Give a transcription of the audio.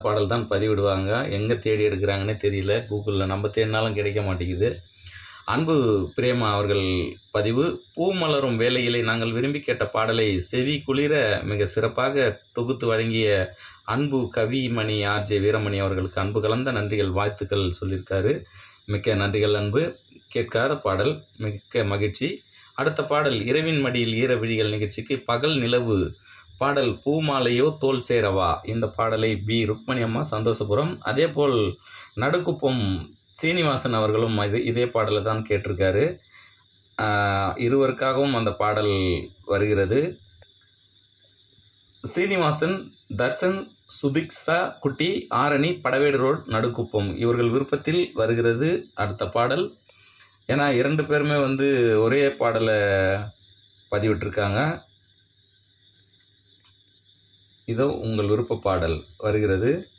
பாடல் தான் பதிவிடுவாங்க எங்கே தேடி எடுக்கிறாங்கன்னே தெரியல கூகுளில் நம்ம தேடினாலும் கிடைக்க மாட்டேங்குது அன்பு பிரேமா அவர்கள் பதிவு பூ மலரும் வேளையிலே நாங்கள் விரும்பி கேட்ட பாடலை செவி குளிர மிக சிறப்பாக தொகுத்து வழங்கிய அன்பு கவிமணி ஆர்ஜே வீரமணி அவர்களுக்கு அன்பு கலந்த நன்றிகள் வாழ்த்துக்கள் சொல்லியிருக்காரு மிக்க நன்றிகள் அன்பு கேட்காத பாடல் மிக்க மகிழ்ச்சி அடுத்த பாடல் இரவின் மடியில் ஈர விழிகள் நிகழ்ச்சிக்கு பகல் நிலவு பாடல் பூமாலையோ தோல் சேரவா இந்த பாடலை பி ருக்மணி அம்மா சந்தோஷபுரம் அதேபோல் நடுக்குப்பம் சீனிவாசன் அவர்களும் இது இதே பாடலை தான் கேட்டிருக்காரு ஆஹ் இருவருக்காகவும் அந்த பாடல் வருகிறது சீனிவாசன் தர்ஷன் சுதிக்ஷா குட்டி ஆரணி படவேடு ரோட் நடுக்குப்பம் இவர்கள் விருப்பத்தில் வருகிறது அடுத்த பாடல் ஏன்னா இரண்டு பேருமே வந்து ஒரே பாடலை பதிவிட்டிருக்காங்க இதோ உங்கள் விருப்ப பாடல் வருகிறது